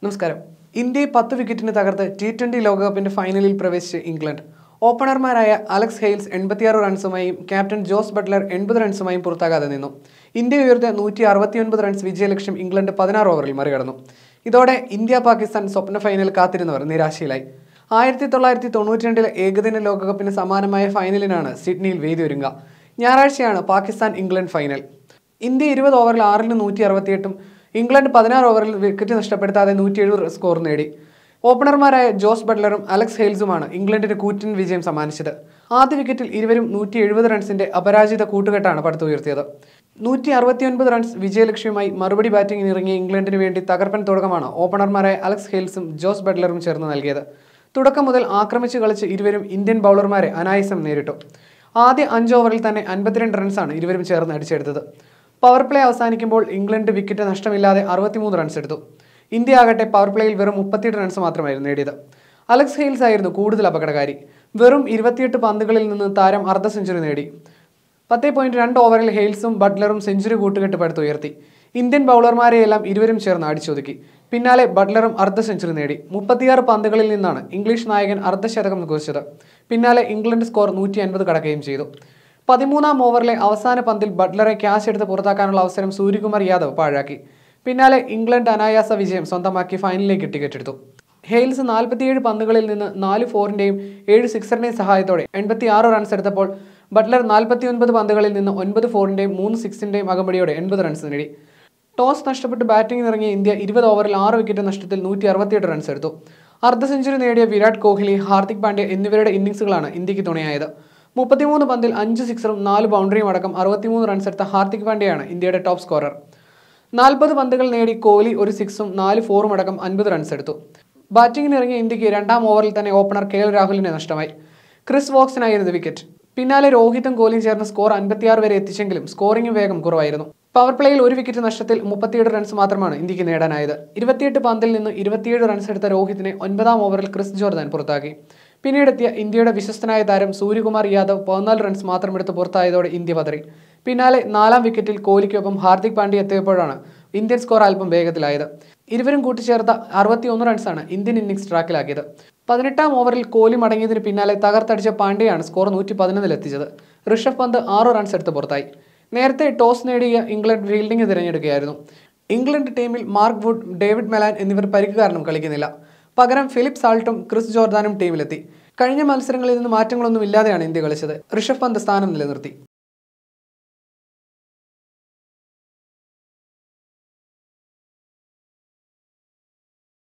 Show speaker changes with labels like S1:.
S1: നമസ്കാരം ഇന്ത്യയെ പത്ത് വിക്കറ്റിന് തകർത്ത് ടി ട്വന്റി ലോകകപ്പിന്റെ ഫൈനലിൽ പ്രവേശിച്ച് ഇംഗ്ലണ്ട് ഓപ്പണർമാരായ അലക്സ് ഹെയിൽസ് എൺപത്തിയാറ് റൺസുമായും ക്യാപ്റ്റൻ ജോസ് ബട്ട്ലർ എൺപത് റൺസുമായും പുറത്താകാതെ നിന്നു ഇന്ത്യ ഉയർത്തിയ നൂറ്റി അറുപത്തിയൊൻപത് റൺസ് വിജയലക്ഷ്യം ഇംഗ്ലണ്ട് പതിനാറ് ഓവറിൽ മറികടന്നു ഇതോടെ ഇന്ത്യ പാകിസ്ഥാൻ സ്വപ്ന ഫൈനൽ കാത്തിരുന്നവർ നിരാശയിലായി ആയിരത്തി തൊള്ളായിരത്തി തൊണ്ണൂറ്റി രണ്ടിലെ ഏകദിന ലോകകപ്പിന് സമാനമായ ഫൈനലിനാണ് സിഡ്നിയിൽ വേദിയൊരുങ്ങുക ഞായറാഴ്ചയാണ് പാകിസ്ഥാൻ ഇംഗ്ലണ്ട് ഫൈനൽ ഇന്ത്യ ഇരുപത് ഓവറിൽ ആറിന് നൂറ്റി അറുപത്തിയെട്ടും ഇംഗ്ലണ്ട് പതിനാറ് ഓവറിൽ വിക്കറ്റ് നഷ്ടപ്പെടുത്താതെ നൂറ്റി എഴുപത് സ്കോർ നേടി ഓപ്പണർമാരായ ജോസ് ബട്ട്ലറും അലക്സ് ഹെയിൽസുമാണ് ഇംഗ്ലണ്ടിന് കൂറ്റൻ വിജയം സമ്മാനിച്ചത് ആദ്യ വിക്കറ്റിൽ ഇരുവരും നൂറ്റി എഴുപത് റൺസിന്റെ അപരാജിത കൂട്ടുകെട്ടാണ് പടുത്തുയർത്തിയത് നൂറ്റി അറുപത്തിയൊൻപത് റൺസ് വിജയലക്ഷ്യവുമായി മറുപടി ബാറ്റിംഗിന് ഇറങ്ങിയ ഇംഗ്ലണ്ടിന് വേണ്ടി തകർപ്പൻ തുടക്കമാണ് ഓപ്പണർമാരായ അലക്സ് ഹെയിൽസും ജോസ് ബട്ട്ലറും ചേർന്ന് നൽകിയത് തുടക്കം മുതൽ ആക്രമിച്ച് കളിച്ച് ഇരുവരും ഇന്ത്യൻ ബൗളർമാരെ അനായാസം നേരിട്ടു ആദ്യ അഞ്ച് ഓവറിൽ തന്നെ അൻപത്തിരണ്ട് റൺസാണ് ഇരുവരും ചേർന്ന് അടിച്ചെടുത്തത് പവർ പ്ലേ അവസാനിക്കുമ്പോൾ ഇംഗ്ലണ്ട് വിക്കറ്റ് നഷ്ടമില്ലാതെ അറുപത്തിമൂന്ന് റൺസ് എടുത്തു ഇന്ത്യ ആകട്ടെ പവർ പ്ലേയിൽ വെറും മുപ്പത്തിയെട്ട് റൺസ് മാത്രമായിരുന്നു നേടിയത് അലക്സ് ഹെയിൽസ് ആയിരുന്നു കൂടുതൽ അപകടകാരി വെറും ഇരുപത്തിയെട്ട് പന്തുകളിൽ നിന്ന് താരം അർദ്ധ സെഞ്ചുറി നേടി പത്തേ പോയിന്റ് രണ്ട് ഓവറിൽ ഹെയിൽസും ബട്ട്ലറും സെഞ്ചുറി കൂട്ടുകെട്ട് പടുത്തുയർത്തി ഇന്ത്യൻ ബൗളർമാരെയെല്ലാം ഇരുവരും ചേർന്ന് അടിച്ചൊതുക്കി പിന്നാലെ ബട്ട്ലറും അർദ്ധ സെഞ്ചുറി നേടി മുപ്പത്തിയാറ് പന്തുകളിൽ നിന്നാണ് ഇംഗ്ലീഷ് നായകൻ അർദ്ധശതകം കുറിച്ചത് പിന്നാലെ ഇംഗ്ലണ്ട് സ്കോർ നൂറ്റി അൻപത് കടക്കുകയും ചെയ്തു പതിമൂന്നാം ഓവറിലെ അവസാന പന്തിൽ ബട്ട്ലറെ ക്യാച്ച് എടുത്ത് പുറത്താക്കാനുള്ള അവസരം സൂര്യകുമാർ യാദവ് പാഴാക്കി പിന്നാലെ ഇംഗ്ലണ്ട് അനായാസ വിജയം സ്വന്തമാക്കി ഫൈനലിലേക്ക് ടിക്കറ്റ് എടുത്തു ഹെയിൽസ് നാൽപ്പത്തിയേഴ് പന്തുകളിൽ നിന്ന് നാല് ഫോറിന്റെയും ഏഴ് സിക്സറിന്റെയും സഹായത്തോടെ എൺപത്തി ആറ് റൺസ് എടുത്തപ്പോൾ ബട്ട്ലർ നാൽപ്പത്തിയൊൻപത് പന്തുകളിൽ നിന്ന് ഒൻപത് ഫോറിന്റെയും മൂന്ന് സിക്സിന്റെയും അകമ്പടിയോടെ എൺപത് റൺസ് നേടി ടോസ് നഷ്ടപ്പെട്ട് ബാറ്റിംഗിന് ഇറങ്ങിയ ഇന്ത്യ ഇരുപത് ഓവറിൽ ആറ് വിക്കറ്റ് നഷ്ടത്തിൽ നൂറ്റി അറുപത്തിയെട്ട് റൺസ് എടുത്തു അർദ്ധ സെഞ്ചുറി നേടിയ വിരാട് കോഹ്ലി ഹാർദിക് പാണ്ഡ്യ എന്നിവരുടെ ഇന്നിംഗ്സുകളാണ് ഇന്ത്യക്ക് തുണയായത് മുപ്പത്തിമൂന്ന് പന്തിൽ അഞ്ച് സിക്സറും നാല് ബൗണ്ടറിയും അടക്കം അറുപത്തിമൂന്ന് റൺസ് എടുത്ത ഹാർദിക് പാണ്ഡ്യയാണ് ഇന്ത്യയുടെ ടോപ്പ് സ്കോറർ നാൽപ്പത് പന്തുകൾ നേടി കോഹ്ലി ഒരു സിക്സും നാല് ഫോറും അടക്കം അൻപത് റൺസ് എടുത്തു ബാറ്റിംഗിന് ഇറങ്ങിയ ഇന്ത്യക്ക് രണ്ടാം ഓവറിൽ തന്നെ ഓപ്പണർ കെ എൽ രാഹുലിനെ നഷ്ടമായി ക്രിസ് വോക്സിനായിരുന്നു വിക്കറ്റ് പിന്നാലെ രോഹിതും കോഹ്ലിയും ചേർന്ന് സ്കോർ അൻപത്തിയാറ് വരെ എത്തിച്ചെങ്കിലും സ്കോറിംഗ് വേഗം കുറവായിരുന്നു പവർ പ്ലേയിൽ ഒരു വിക്കറ്റ് നഷ്ടത്തിൽ മുപ്പത്തിയേഴ് റൺസ് മാത്രമാണ് ഇന്ത്യക്ക് നേടാനായത് ഇരുപത്തിയെട്ട് പന്തിൽ നിന്ന് ഇരുപത്തിയേഴ് റൺസ് എടുത്ത രോഹിതിനെ ഒൻപതാം ഓവറിൽ ക്രിസ് ജോർദാൻ പുറത്താക്കി പിന്നീടെത്തിയ ഇന്ത്യയുടെ വിശ്വസ്തനായ താരം സൂര്യകുമാർ യാദവ് പതിനാല് റൺസ് മാത്രമെടുത്ത് പുറത്തായതോടെ ഇന്ത്യ പതറി പിന്നാലെ നാലാം വിക്കറ്റിൽ കോഹ്ലിക്കൊപ്പം ഹാർദിക് പാണ്ഡ്യ എത്തിയപ്പോഴാണ് ഇന്ത്യൻ സ്കോർ അല്പം വേഗത്തിലായത് ഇരുവരും കൂട്ടിച്ചേർത്ത അറുപത്തിയൊന്ന് റൺസാണ് ഇന്ത്യൻ ഇന്നിംഗ്സ് ട്രാക്കിലാക്കിയത് പതിനെട്ടാം ഓവറിൽ കോഹ്ലി മടങ്ങിയതിന് പിന്നാലെ തകർത്തടിച്ച പാണ്ഡ്യയാണ് സ്കോർ നൂറ്റി പതിനൊന്നിൽ എത്തിച്ചത് ഋഷഭ് പന്ത് ആറ് റൺസ് എടുത്ത് പുറത്തായി നേരത്തെ ടോസ് നേടിയ ഇംഗ്ലണ്ട് ഫീൽഡിംഗ് തിരഞ്ഞെടുക്കുകയായിരുന്നു ഇംഗ്ലണ്ട് ടീമിൽ മാർക്ക് വുഡ് ഡേവിഡ് മെലാൻ എന്നിവർ പരിക്ക് കാരണം കളിക്കുന്നില്ല പകരം ഫിലിപ്പ് സാൾട്ടും ക്രിസ് ജോർദാനും ടീമിലെത്തി കഴിഞ്ഞ മത്സരങ്ങളിൽ നിന്ന് മാറ്റങ്ങളൊന്നും ഇല്ലാതെയാണ് ഇന്ത്യ കളിച്ചത് ഋഷഭ് പന്ത് സ്ഥാനം നിലനിർത്തി